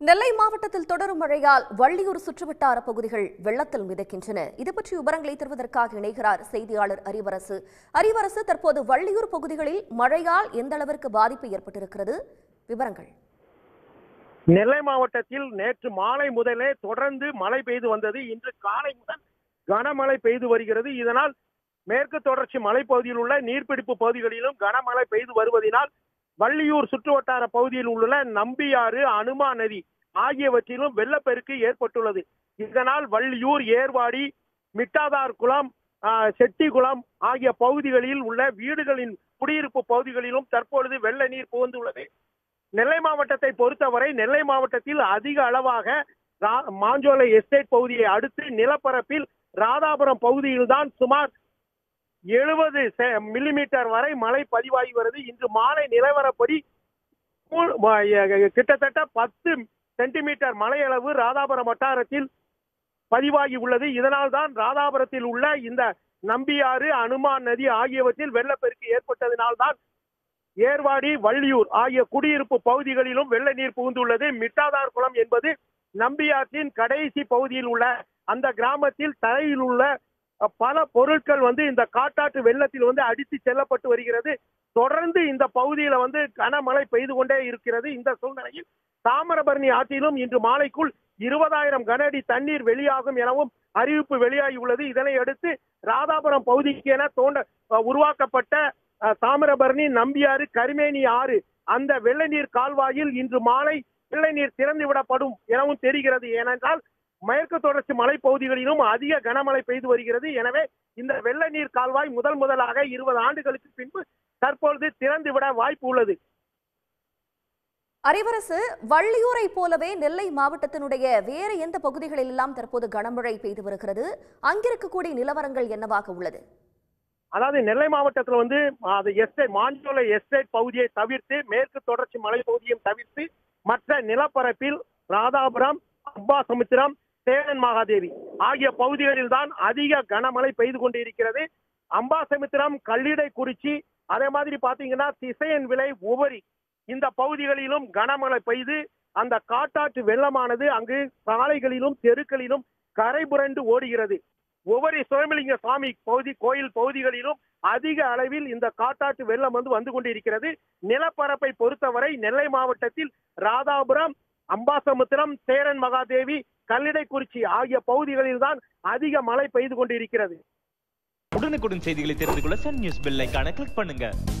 நெல்லை மாவட்டத்தில் தொடரும் மழையால் வள்ளியூர் சுற்றுவட்டார பகுதிகள் வெள்ளத்தில் மிதக்கின்றன இது பற்றி விவரங்களை தருவதற்காக இணைகிறார் செய்தியாளர் அரிவரசு அரிவரசு தற்போது வள்ளியூர் பகுதிகளில் மழையால் எந்த அளவிற்கு பாதிப்பு ஏற்பட்டிருக்கிறது விவரங்கள் நெல்லை மாவட்டத்தில் நேற்று மாலை முதலே தொடர்ந்து மழை பெய்து வந்தது இன்று காலை முதல் கனமழை பெய்து வருகிறது இதனால் மேற்கு தொடர்ச்சி மலைப்பகுதியில் உள்ள நீர்பிடிப்பு பகுதிகளிலும் கனமழை பெய்து வருவதனால் வள்ளியூர் சுற்றுவட்டார பகுதியில் உள்ள நம்பியாறு அனுமா நதி ஆகியவற்றிலும் வெள்ளப்பெருக்கு ஏற்பட்டுள்ளது இதனால் வள்ளியூர் ஏர்வாடி மிட்டாதார் குளம் ஆஹ், செட்டிக்குளம் ஆகிய பகுதிகளில் உள்ள வீடுகளின் குடியிருப்பு பகுதிகளிலும் தற்பொழுது வெள்ள நீர் புகுந்துள்ளது நெல்லை மாவட்டத்தை பொறுத்தவரை நெல்லை மாவட்டத்தில் அதிக அளவாக ரா- மாஞ்சோலை எஸ்டேட் பகுதியை அடுத்து நிலப்பரப்பில் ராதாபுரம் பகுதியில்தான் சுமார் எழுபது மில்லிமீட்டர் வரை மழை பதிவாகி வருது இன்று மாலை நிலவரப்படி மூ- ம- எ- கிட்டத்தட்ட பத்து சென்டிமீட்டர் மழை அளவு ராதாபுரம் வட்டாரத்தில் பதிவாகி உள்ளது இதனால் தான் ராதாபுரத்தில் உள்ள இந்த நம்பியாறு அனுமான் நதி ஆகியவற்றில் வெள்ளப்பெருக்கு ஏற்பட்டதினால்தான் ஏர்வாடி வள்ளியூர் ஆகிய குடியிருப்பு பகுதிகளிலும் வெள்ள நீர் புகுந்துள்ளது மிட்டாதார் குளம் என்பது நம்பியாற்றின் கடைசி பகுதியில் உள்ள அந்த கிராமத்தில் தரையில் உள்ள அஹ், பல பொருட்கள் வந்து இந்த காட்டாற்று வெள்ளத்தில் வந்து அடித்து செல்லப்பட்டு வருகிறது தொடர்ந்து இந்த பகுதியில வந்து கனமழை பெய்து கொண்டே இருக்கிறது இந்த சூழ்நிலையில் தாமிரபரணி ஆற்றிலும் இன்று மாலைக்குள் இருபதாயிரம் கன அடி தண்ணீர் வெளியாகும் எனவும் அறிவிப்பு வெளியாகி உள்ளது இதனை அடுத்து ராதாபுரம் பகுதிக்கு என தோண்ட அஹ், உருவாக்கப்பட்ட அஹ், தாமிரபரணி நம்பியாறு கரிமேனி ஆறு அந்த வெள்ள நீர் கால்வாயில் இன்று மாலை வெள்ள நீர் திறந்து விடப்படும் எனவும் தெரிகிறது ஏனென்றால் மேற்கு தொடர்ச்சி மலைப்பகுதிகளிலும் அதிக கனமழை பெய்து வருகிறது எனவே இந்த வெள்ள நீர் கால்வாய் முதல் முதலாக இருபது ஆண்டுகளுக்கு பின்பு தற்பொழுது திறந்து விட வாய்ப்பு உள்ளது அரிவரசு வள்ளியூரை போலவே நெல்லை மாவட்டத்தினுடைய வேறு எந்த பகுதிகளில் எல்லாம் தற்போது கனமழை பெய்து வருகிறது அங்கிருக்கக்கூடிய நிலவரங்கள் என்னவாக உள்ளது அதாவது நெல்லை மாவட்டத்துல வந்து அது எஸ்டேட் மாஞ்சோலை எஸ்டேட் பகுதியை தவிர்த்து மேற்கு தொடர்ச்சி மலை பகுதியையும் தவிர்த்து மற்ற நிலப்பரப்பில் ராதாபுரம் அப்பாசமுத்திரம் சேரன் மகாதேவி ஆகிய பகுதிகளில் தான் அதிக கனமழை பெய்து கொண்டிருக்கிறது அம்பாசமுத்திரம் கல்லிடை குறிச்சி அதே மாதிரி பாத்தீங்கன்னா திசையன் விலை உபரி இந்த பகுதிகளிலும் கனமழை பெய்து அந்த காட்டாற்று வெள்ளமானது அங்கு சாலைகளிலும் தெருக்களிலும் கரை புரண்டு ஓடுகிறது ஒவ்வொரு சுயமலிங்க சுவாமி பகுதி கோயில் பகுதிகளிலும் அதிக அளவில் இந்த காட்டாற்று வெள்ளம் வந்து வந்து கொண்டிருக்கிறது நிலப்பரப்பை பொறுத்தவரை நெல்லை மாவட்டத்தில் ராதாபுரம் அம்பாசமுத்திரம் சேரன் மகாதேவி கல்லிடைக்குறிச்சி ஆகிய பகுதிகளில் தான் அதிக மழை பெய்து கொண்டிருக்கிறது உடனுக்குடன் செய்திகளை தெரிந்து கொள்ள சன் நியூஸ் பெல் ஐகானை கிளிக் பண்ணுங்க